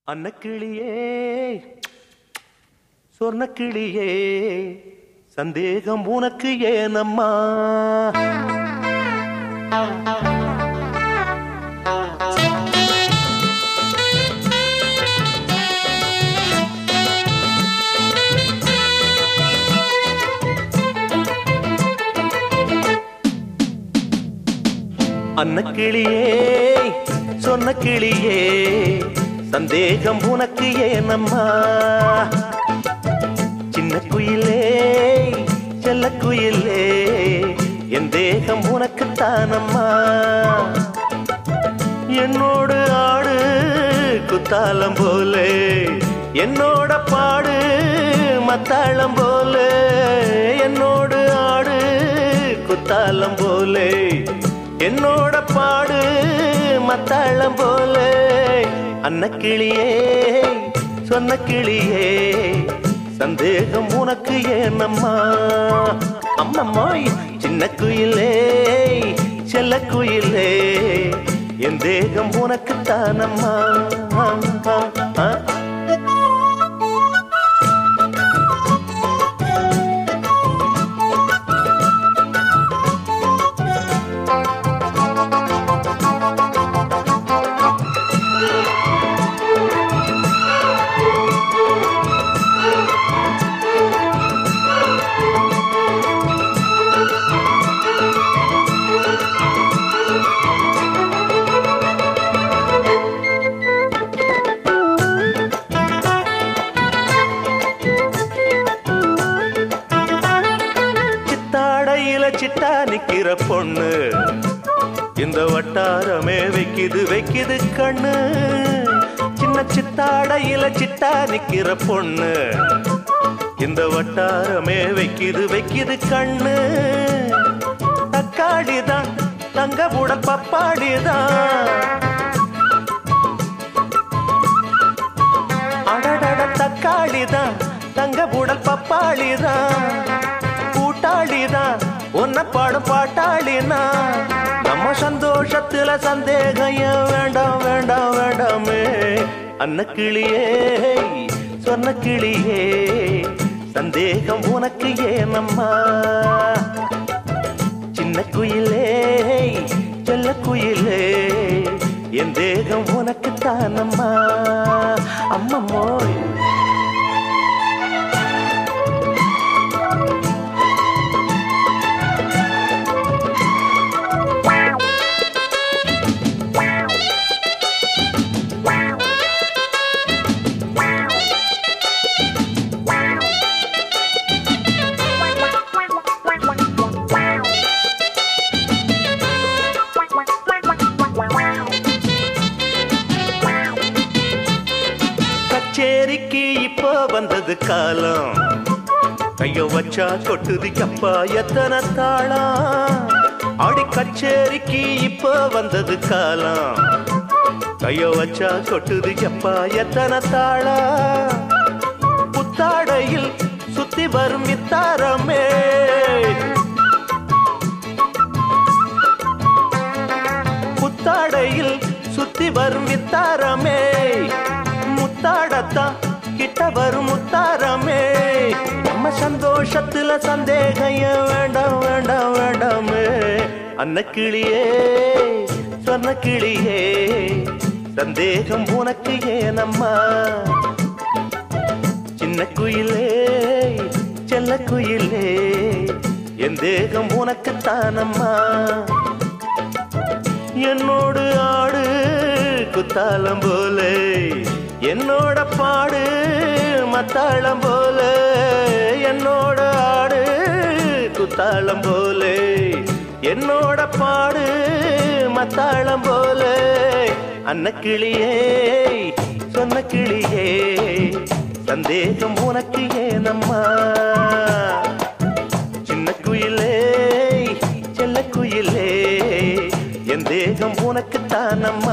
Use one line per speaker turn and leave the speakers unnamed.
அன்னக்கிளியே சொர்ணக்கிளியே சந்தேகம் உனக்கு ஏனம்மா அன்னக்கிளியே சொன்ன கிளியே சந்தேகம் உனக்கு ஏனம்மா சின்ன குயிலே செல்ல குயிலே என் தேகம் உனக்கு தானம்மா என்னோடு ஆடு குத்தாலம் போலே என்னோட பாடு மத்தாளம் போலே என்னோடு ஆடு குத்தாலம் போலே என்னோட பாடு மத்தாளம் போலே அன்னக்கிளியே சொன்ன கிளியே சந்தேகம் உனக்கு ஏனம்மா அம்மம்மாய் சின்ன குயிலே செல்ல குயிலே என் தேகம் உனக்கு தானம்மா ஆ சித்தாடையில சிட்டா நிக்கிற பொண்ணு இந்த வட்டாரமே வைக்குது வைக்குது கண்ணு சின்ன சித்தாடையில சிட்டா நிக்கிற பொண்ணு இந்த வட்டாரமே வைக்குது வைக்குது கண்ணு தக்காளிதான் தங்க உடல் பப்பாளிதான் அடடட தக்காளிதான் தங்க உடல் பப்பாளிதான் கூட்டாளிதான் உன்ன பாடும் பாட்டாளினா நம்ம சந்தோஷத்துல சந்தேகம் ஏன் வேண்டாம் வேண்டாம் வேண்டாமே அன்னக்கிளியே சொன்ன கிளியே சந்தேகம் உனக்கு ஏனம்மா சின்ன குயிலே செல்ல குயிலே என் தேகம் உனக்கு தானம்மா அம்மம்மோய் கச்சேரிக்கு இப்போ வந்தது காலம் கைய வச்சா கொட்டுது அப்பா எத்தனை தாளம் ஆடி கச்சேரிக்கு இப்போ வந்தது காலம் கைய வச்சா கொட்டுது அப்பா எத்தனை தாளம் புத்தாடையில் சுத்தி வரும் இத்தாரமே புத்தாடையில் சுத்தி வரும் வித்தாரமே முத்தாடத்தான் கிட்ட வரும் முத்தாரமே நம்ம சந்தோஷத்துல சந்தேகம் ஏன் வேண்டாம் வேண்டாம் வேண்டாமே அன்னக்கிளியே சொன்ன கிளியே சந்தேகம் உனக்கு ஏனம்மா சின்ன குயிலே செல்ல குயிலே என் தேகம் உனக்கு தானம்மா என்னோடு ஆடு குத்தாலம் போல என்னோட பாடு மத்தாளம் போல என்னோட ஆடு குத்தாளம் போல என்னோட பாடு மத்தாளம் போல அன்னக்கிளியே சொன்ன கிளியே சந்தேகம் உனக்கு ஏனம்மா சின்ன குயிலே செல்ல குயிலே என் தேகம் உனக்கு தானம்மா